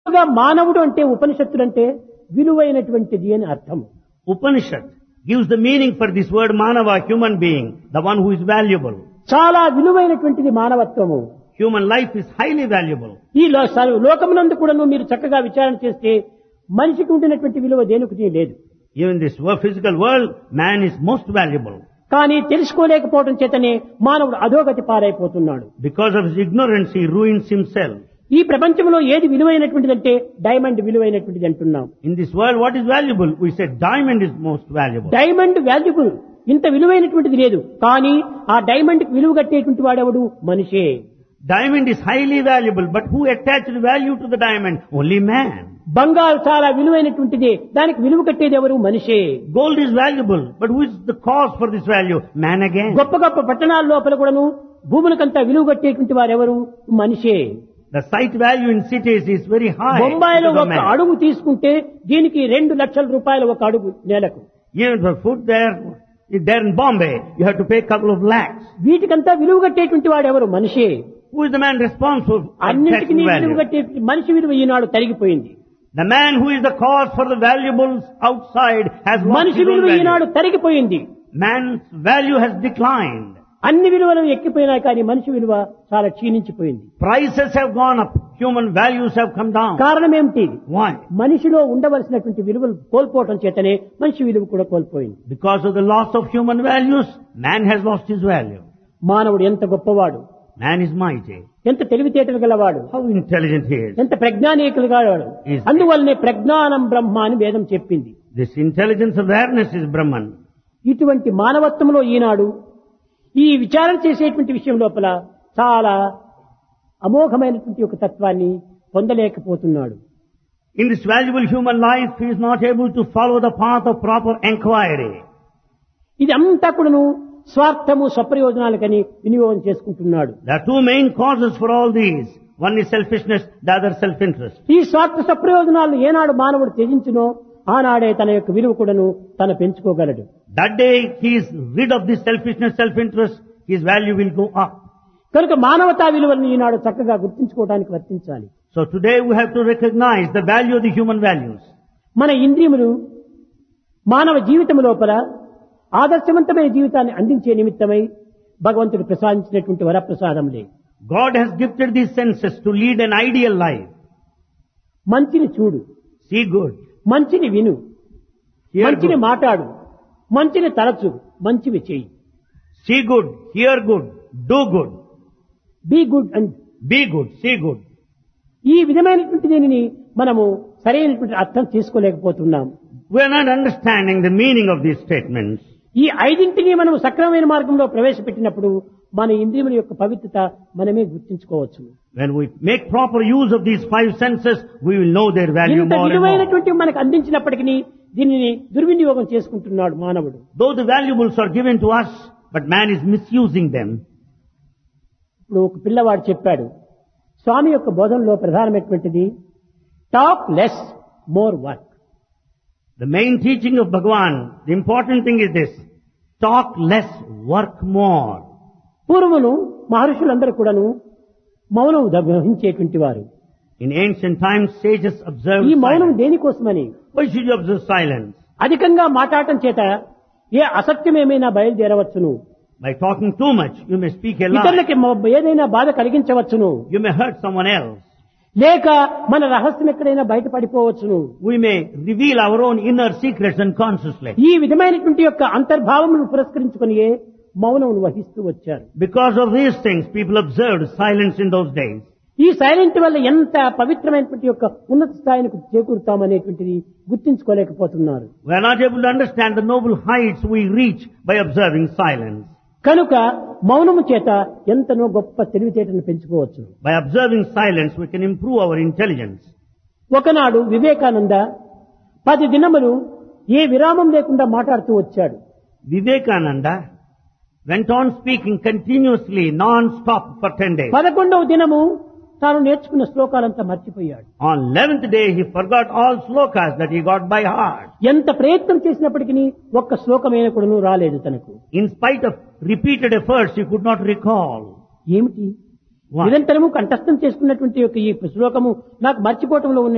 గా మానవుడు అంటే ఉపనిషత్తులు అంటే విలువైనటువంటిది అని అర్థం Upanishad gives the meaning for this word manava, human being, the one who is valuable. చాలా విలువైనటువంటిది మానవత్వము Human life is highly valuable. ఈ లో- స- లోకమునందు కూడాను మీరు చక్కగా విచారణ చేస్తే మనిషికి ఉండినటువంటి విలువ దేనికి లేదు Even this wo- physical world, man is most valuable. కానీ తెలుసుకోలేకపోవడం చేతనే మానవుడు అధోగతి పారైపోతున్నాడు Because of his ignorance, he ruins himself. ఈ ప్రపంచంలో ఏది విలువైనటువంటిదంటే డైమండ్ విలువైనటువంటిది అంటున్నాం In this world, what is valuable? We say diamond is most valuable. Diamond valuable ఇంత విలువైనటువంటిది లేదు కానీ ఆ డైమండ్ కి విలువ కట్టేటువంటి వాడెవడు మనిషే Diamond is highly valuable, but who attached value to the diamond? Only man. బంగారు చాలా విలువైనటువంటిది దానికి విలువ కట్టేది ఎవరు మనిషే Gold is valuable, but who is the cause for this value? Man again. గొప్ప గొప్ప పట్టణాల లోపల కూడాను భూములకంతా విలువ కట్టేటువంటి వారెవరు మనిషే The site value in cities is very high. బొంబాయిలో because of ఒక man. అడుగు తీసుకుంటే దీనికి రెండు లక్షల రూపాయలు ఒక అడుగు నేలకు Even for food there, there in Bombay, you have to pay a couple of lakhs. వీటికంతా విలువ కట్టేటువంటి వాడు ఎవరు మనిషే Who is the man responsible for అన్నింటికి taxing విలువ value? కట్టే మనిషి విలువ ఈనాడు తరిగిపోయింది The man who is the cause for the valuables outside has lost మనిషి his own విలువ ఈనాడు value. తరిగిపోయింది Man's value has declined. అన్ని విలువలు ఎక్కిపోయినాయి కానీ మనిషి విలువ చాలా క్షీణించిపోయింది Prices have gone up. Human values have come down. కారణం ఏమిటి Why? మనిషిలో ఉండవలసినటువంటి విలువలు కోల్పోవటం చేతనే మనిషి విలువ కూడా కోల్పోయింది Because of the loss of human values, man has lost his value. మానవుడు ఎంత గొప్పవాడు Man is mighty. ఎంత తెలివితేటలు గలవాడు How intelligent he is. ఎంత ప్రజ్ఞానీకులు గలవాడు Is- అందువల్లనే ప్రజ్ఞానం బ్రహ్మ అని వేదం చెప్పింది This intelligence awareness is Brahman. ఇటువంటి మానవత్వంలో ఈనాడు ఈ విచారణ చేసేటువంటి విషయం లోపల చాలా అమోఘమైనటువంటి ఒక తత్వాన్ని పొందలేకపోతున్నాడు In this valuable human life, he is not able to follow the path of proper inquiry. ఇది అంతా కూడాను స్వార్థము స్వప్రయోజనాలకని వినియోగం చేసుకుంటున్నాడు There are two main causes for all these. One is selfishness, the other self-interest. ఈ స్వార్థ స్వప్రయోజనాలు ఏనాడు మానవుడు త్యజించునో ఆనాడే తన యొక్క విలువ కూడాను తన పెంచుకోగలడు That day he is rid of this selfishness, self-interest, his value will go up. కనుక మానవతా విలువలను ఈనాడు చక్కగా గుర్తించుకోవడానికి వర్తించాలి So today we have to recognize the value of the human values. మన ఇంద్రియములు మానవ జీవితం లోపల ఆదర్శవంతమైన జీవితాన్ని అందించే నిమిత్తమై భగవంతుడు ప్రసాదించినటువంటి వరప్రసాదములే God has gifted these senses to lead an ideal life. మంచిని చూడు See good, మంచిని విను hear మంచిని good, మాట్లాడు మంచిని తలచు మంచివి చేయి see good, hear good, do good, be good and be good, see good. ఈ విధమైనటువంటి దీనిని మనము సరైనటువంటి అర్థం చేసుకోలేకపోతున్నాం We are not understanding the meaning of these statements. ఈ ఐదింటిని మనం సక్రమమైన మార్గంలో ప్రవేశపెట్టినప్పుడు మన ఇంద్రియముల యొక్క పవిత్రత మనమే గుర్తించుకోవచ్చు When we make proper use of these five senses, we will know their value ఇంత more and more. విలువైనటువంటి మనకు అందించినప్పటికీ దీనిని దుర్వినియోగం చేసుకుంటున్నాడు మానవుడు Though the valuables are given to us, but man is misusing them. ఇప్పుడు ఒక పిల్లవాడు చెప్పాడు స్వామి యొక్క బోధనలో ప్రధానమైనటువంటిది talk less more work The main teaching of Bhagavan, the important thing is this. Talk less, work more. పూర్వమును మహర్షులందరూ కూడాను మౌనం వహించేటువంటి వారు In ancient times, sages observed ఈ మౌనం silence. దేనికోసమని Why should you observe silence? అధికంగా మాట్లాడటం చేత ఏ అసత్యమేమైనా బయలుదేరవచ్చును By talking too much, you may speak a lie. ఇతరులకి మ- ఏదైనా బాధ కలిగించవచ్చును You may hurt someone else. లేక మన రహస్యం ఎక్కడైనా బయటపడిపోవచ్చును We may reveal our own inner secrets unconsciously. ఈ విధమైనటువంటి యొక్క అంతర్భావమును పురస్కరించుకుని మౌనం వహిస్తూ వచ్చారు Because of these things, people observed silence in those days. ఈ సైలెంట్ వల్ల ఎంత పవిత్రమైనటువంటి యొక్క ఉన్నత స్థాయికి చేకూరుతామనేటువంటిది గుర్తించుకోలేకపోతున్నారు We are not able to understand the noble heights we reach by observing silence. కనుక మౌనము చేత ఎంతనో గొప్ప తెలివితేటను పెంచుకోవచ్చు By observing silence, we can improve our intelligence. ఒకనాడు వివేకానంద పది దినములు ఏ విరామం లేకుండా మాట్లాడుతూ వచ్చాడు Vivekananda went on speaking continuously, non-stop for 10 days. పదకొండవ దినము తాను నేర్చుకున్న శ్లోకాలంతా మర్చిపోయాడు On 11th day, he forgot all slokas that he got by heart. ఎంత ప్రయత్నం చేసినప్పటికీ ఒక్క శ్లోకమైన కూడాను రాలేదు తనకు In spite of repeated efforts, he could not recall. ఏమిటి Why? నిరంతరము కంఠస్థం చేసుకున్నటువంటి యొక్క ఈ శ్లోకము నాకు మర్చిపోవటంలో ఉన్న